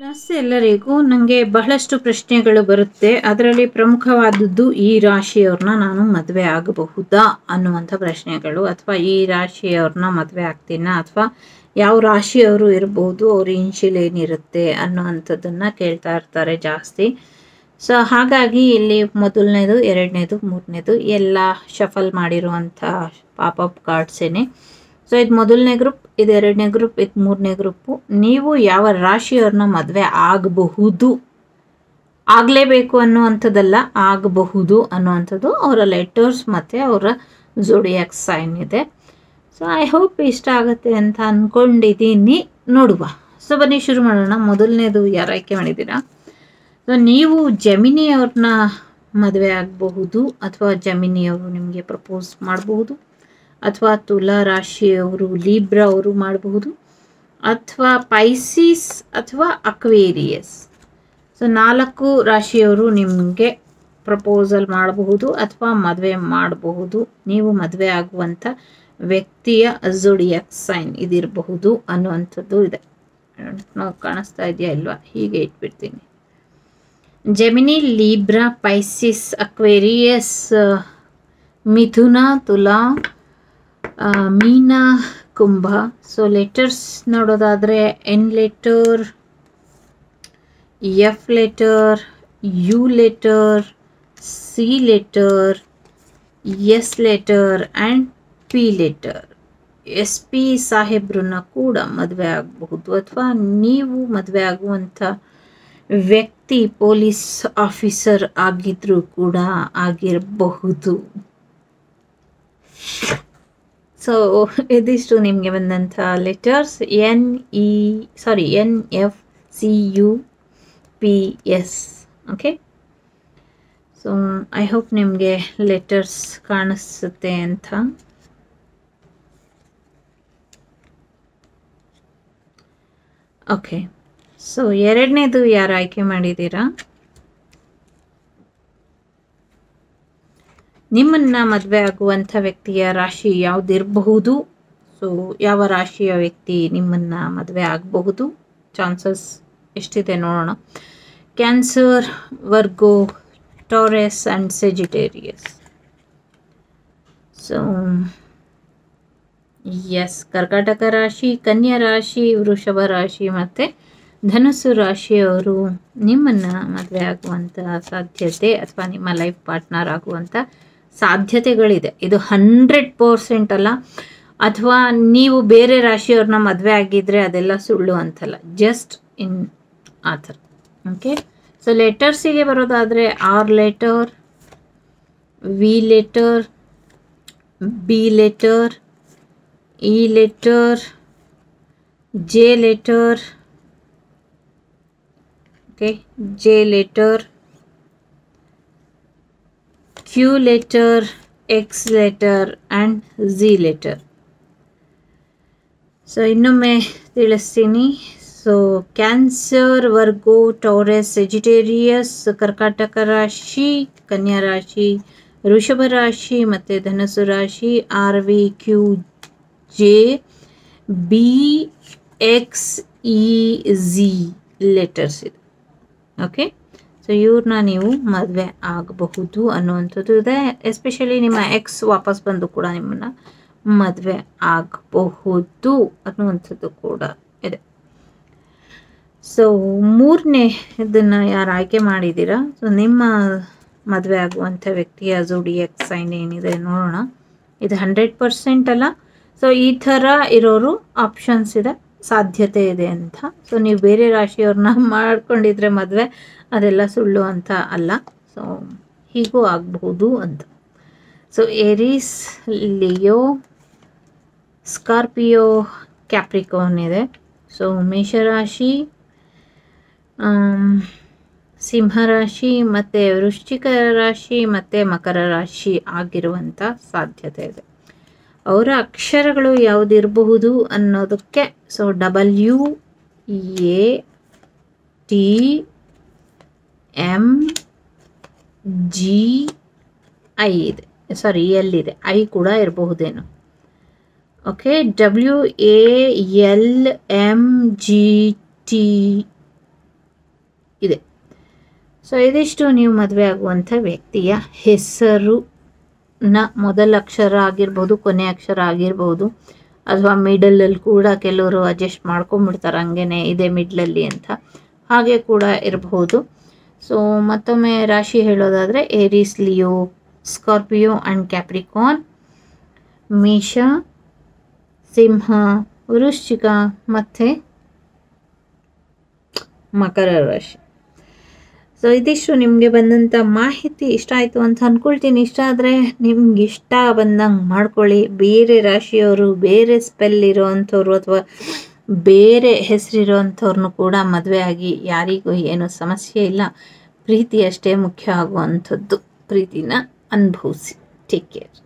plus ಎಲ್ಲರಿಗೂ ನನಗೆ ಬಹಳಷ್ಟು ಪ್ರಶ್ನೆಗಳು ಬರುತ್ತೆ ಅದರಲ್ಲಿ ಪ್ರಮುಖವಾದದ್ದು ಈ ರಾಶಿಯವ್ರನ್ನ ನಾನು ಮದುವೆ ಆಗಬಹುದಾ ಅನ್ನುವಂಥ ಪ್ರಶ್ನೆಗಳು ಅಥವಾ ಈ ರಾಶಿಯವ್ರನ್ನ ಮದುವೆ ಆಗ್ತೀನಾ ಅಥವಾ ಯಾವ ರಾಶಿಯವರು ಇರ್ಬೋದು ಅವ್ರ ಇನ್ಶಿಲ್ ಏನಿರುತ್ತೆ ಅನ್ನೋವಂಥದ್ದನ್ನು ಕೇಳ್ತಾ ಇರ್ತಾರೆ ಜಾಸ್ತಿ ಸೊ ಹಾಗಾಗಿ ಇಲ್ಲಿ ಮೊದಲನೇದು ಎರಡನೇದು ಮೂರನೇದು ಎಲ್ಲ ಶಫಲ್ ಮಾಡಿರುವಂಥ ಪಾಪಪ್ ಕಾರ್ಡ್ಸೇನೆ ಸೊ ಇದು ಮೊದಲನೇ ಗ್ರೂಪ್ ಇದು ಎರಡನೇ ಗ್ರೂಪ್ ಇದು ಮೂರನೇ ಗ್ರೂಪು ನೀವು ಯಾವ ರಾಶಿಯವ್ರನ್ನ ಮದುವೆ ಆಗಬಹುದು ಆಗಲೇಬೇಕು ಅನ್ನುವಂಥದ್ದಲ್ಲ ಆಗಬಹುದು ಅನ್ನುವಂಥದ್ದು ಅವರ ಲೆಟರ್ಸ್ ಮತ್ತು ಅವರ ಜೋಡಿಯಾಕ್ ಸೈನ್ ಇದೆ ಸೊ ಐ ಹೋಪ್ ಇಷ್ಟ ಆಗುತ್ತೆ ಅಂತ ಅಂದ್ಕೊಂಡಿದ್ದೀನಿ ನೋಡುವ ಸೊ ಬನ್ನಿ ಶುರು ಮಾಡೋಣ ಮೊದಲನೇದು ಯಾರು ಆಯ್ಕೆ ಮಾಡಿದ್ದೀರಾ ಸೊ ನೀವು ಜಮಿನಿಯವ್ರನ್ನ ಮದುವೆ ಆಗಬಹುದು ಅಥವಾ ಜಮಿನಿಯವರು ನಿಮಗೆ ಪ್ರಪೋಸ್ ಮಾಡಬಹುದು ಅಥವಾ ತುಲಾ ರಾಶಿಯವರು ಲೀಬ್ರಾ ಅವರು ಮಾಡಬಹುದು ಅಥವಾ ಪೈಸಿಸ್ ಅಥವಾ ಅಕ್ವೇರಿಯಸ್ ಸೊ ನಾಲ್ಕು ರಾಶಿಯವರು ನಿಮಗೆ ಪ್ರಪೋಸಲ್ ಮಾಡಬಹುದು ಅಥವಾ ಮದುವೆ ಮಾಡಬಹುದು ನೀವು ಮದುವೆ ಆಗುವಂಥ ವ್ಯಕ್ತಿಯ ಝೋಡಿಯಾಕ್ ಸೈನ್ ಇದಿರಬಹುದು ಅನ್ನುವಂಥದ್ದು ಇದೆ ನಾವು ಕಾಣಿಸ್ತಾ ಇದೆಯಾ ಇಲ್ವಾ ಹೀಗೆ ಇಟ್ಬಿಡ್ತೀನಿ ಜೆಮಿನಿ ಲೀಬ್ರಾ ಪೈಸಿಸ್ ಅಕ್ವೇರಿಯಸ್ ಮಿಥುನ ತುಲಾ ಮೀನಾ ಕುಂಭ ಸೊ ಲೆಟರ್ಸ್ ನೋಡೋದಾದರೆ N letter F letter U letter C letter S letter and P letter S P ಸಾಹೇಬ್ರನ್ನ ಕೂಡ ಮದುವೆ ಆಗಬಹುದು ಅಥವಾ ನೀವು ಮದುವೆ ಆಗುವಂಥ ವ್ಯಕ್ತಿ ಪೊಲೀಸ್ ಆಫೀಸರ್ ಆಗಿದ್ರೂ ಕೂಡ ಆಗಿರಬಹುದು ಸೊ ಇದಿಷ್ಟು ನಿಮಗೆ ಬಂದಂಥ letters N E sorry N F C U P S okay so I hope ನಿಮಗೆ ಲೆಟರ್ಸ್ ಕಾಣಿಸುತ್ತೆ ಅಂತ ಓಕೆ ಸೊ ಎರಡನೇದು ಯಾರು ಆಯ್ಕೆ ಮಾಡಿದ್ದೀರಾ ನಿಮ್ಮನ್ನ ಮದುವೆ ಆಗುವಂಥ ವ್ಯಕ್ತಿಯ ರಾಶಿ ಯಾವುದಿರಬಹುದು ಸೊ ಯಾವ ರಾಶಿಯ ವ್ಯಕ್ತಿ ನಿಮ್ಮನ್ನ ಮದುವೆ ಆಗಬಹುದು ಚಾನ್ಸಸ್ ಎಷ್ಟಿದೆ ನೋಡೋಣ Cancer Virgo Taurus and Sagittarius so yes ಕರ್ಕಾಟಕ ರಾಶಿ ಕನ್ಯಾ ರಾಶಿ ವೃಷಭ ರಾಶಿ ಮತ್ತು ಧನುಸ್ಸು ರಾಶಿಯವರು ನಿಮ್ಮನ್ನು ಮದುವೆ ಆಗುವಂಥ ಸಾಧ್ಯತೆ ಅಥವಾ ನಿಮ್ಮ ಲೈಫ್ ಪಾರ್ಟ್ನರ್ ಆಗುವಂಥ ಸಾಧ್ಯತೆಗಳಿದೆ ಇದು ಹಂಡ್ರೆಡ್ ಪರ್ಸೆಂಟ್ ಅಲ್ಲ ಅಥವಾ ನೀವು ಬೇರೆ ರಾಶಿಯವ್ರನ್ನ ಮದುವೆ ಆಗಿದ್ದರೆ ಅದೆಲ್ಲ ಸುಳ್ಳು ಅಂತಲ್ಲ ಜಸ್ಟ್ ಇನ್ ಆ ಥರ ಓಕೆ ಸೊ ಲೆಟರ್ಸಿಗೆ ಬರೋದಾದರೆ R letter V letter B letter E letter J letter okay J letter Q letter X letter and Z letter so ಇನ್ನೊಮ್ಮೆ ತಿಳಿಸ್ತೀನಿ ಸೊ ಕ್ಯಾನ್ಸರ್ ವರ್ಗೋ ಟೌರೆಸ್ ಸೆಜಿಟೇರಿಯಸ್ ಕರ್ಕಾಟಕ ರಾಶಿ ಕನ್ಯಾ ರಾಶಿ ವೃಷಭ ರಾಶಿ ಮತ್ತು ಧನಸ್ಸು ರಾಶಿ R V Q J B X E Z letters ಇದೆ ಓಕೆ ಸೊ ಇವ್ರನ್ನ ನೀವು ಮದುವೆ ಆಗಬಹುದು ಅನ್ನುವಂಥದ್ದು ಇದೆ ಎಸ್ಪೆಷಲಿ ನಿಮ್ಮ ಎಕ್ಸ್ ವಾಪಸ್ ಬಂದು ಕೂಡ ನಿಮ್ಮನ್ನು ಮದುವೆ ಆಗಬಹುದು ಅನ್ನುವಂಥದ್ದು ಕೂಡ ಇದೆ ಸೊ ಮೂರನೇ ಇದನ್ನು ಯಾರು ಆಯ್ಕೆ ಮಾಡಿದ್ದೀರಾ ಸೊ ನಿಮ್ಮ ಮದುವೆ ಆಗುವಂಥ ವ್ಯಕ್ತಿಯ ಜೋಡಿಯಕ್ ಸೈನ್ ಏನಿದೆ ನೋಡೋಣ ಇದು ಹಂಡ್ರೆಡ್ ಪರ್ಸೆಂಟ್ ಅಲ್ಲ ಸೊ ಈ ಥರ ಇರೋರು ಆಪ್ಷನ್ಸ್ ಇದೆ ಸಾಧ್ಯತೆ ಇದೆ ಅಂತ ಸೊ ನೀವು ಬೇರೆ ರಾಶಿಯವ್ರನ್ನ ಮಾಡ್ಕೊಂಡಿದ್ರೆ ಮದುವೆ ಅದೆಲ್ಲ ಸುಳ್ಳು ಅಂತ ಅಲ್ಲ ಸೊ ಹೀಗೂ ಆಗಬಹುದು ಅಂತ so Aries Leo Scorpio Capricorn ಇದೆ ಸೊ ಮೇಷರಾಶಿ ಸಿಂಹರಾಶಿ ಮತ್ತು ವೃಶ್ಚಿಕ ರಾಶಿ ಮತ್ತು ಮಕರ ರಾಶಿ ಆಗಿರುವಂಥ ಸಾಧ್ಯತೆ ಇದೆ ಅವರ ಅಕ್ಷರಗಳು ಯಾವುದಿರಬಹುದು ಅನ್ನೋದಕ್ಕೆ so W A T M G I ಇದೆ ಸಾರಿ ಎಲ್ ಇದೆ ಐ ಕೂಡ ಇರಬಹುದೇನೋ okay W A L M G T ಇದೆ ಸೊ ಇದಿಷ್ಟು ನೀವು ಮದುವೆ ಆಗುವಂಥ ವ್ಯಕ್ತಿಯ ಹೆಸರು ನ ಮೊದಲ ಅಕ್ಷರ ಆಗಿರ್ಬೋದು ಕೊನೆ ಅಕ್ಷರ ಆಗಿರ್ಬೋದು ಅಥವಾ ಮಿಡಲಲ್ಲಿ ಕೂಡ ಕೆಲವರು ಅಡ್ಜಸ್ಟ್ ಮಾಡ್ಕೊಂಬಿಡ್ತಾರೆ ಹಂಗೇನೆ ಇದೆ ಮಿಡ್ಲಲ್ಲಿ ಅಂತ ಹಾಗೆ ಕೂಡ ಇರಬಹುದು ಸೊ ಮತ್ತೊಮ್ಮೆ ರಾಶಿ ಹೇಳೋದಾದರೆ Aries Leo Scorpio and Capricorn ಮೇಷ ಸಿಂಹ ವೃಶ್ಚಿಕ ಮತ್ತು ಮಕರ ರಾಶಿ ಸೊ ಇದಿಷ್ಟು ನಿಮಗೆ ಬಂದಂಥ ಮಾಹಿತಿ ಇಷ್ಟ ಆಯಿತು ಅಂತ ಅಂದ್ಕೊಳ್ತೀನಿ ಇಷ್ಟ ಆದರೆ ನಿಮ್ಗೆ ಇಷ್ಟ ಬಂದಂಗೆ ಮಾಡ್ಕೊಳ್ಳಿ ಬೇರೆ ರಾಶಿಯವರು ಬೇರೆ ಸ್ಪೆಲ್ ಇರೋವಂಥವ್ರು ಅಥವಾ ಬೇರೆ ಹೆಸರಿರೋವಂಥವ್ರನ್ನೂ ಕೂಡ ಮದುವೆ ಆಗಿ ಯಾರಿಗೂ ಏನು ಸಮಸ್ಯೆ ಇಲ್ಲ ಪ್ರೀತಿ ಅಷ್ಟೇ ಮುಖ್ಯ ಆಗುವಂಥದ್ದು ಪ್ರೀತಿನ ಅನುಭವಿಸಿ ಟೇಕ್ ಕೇರ್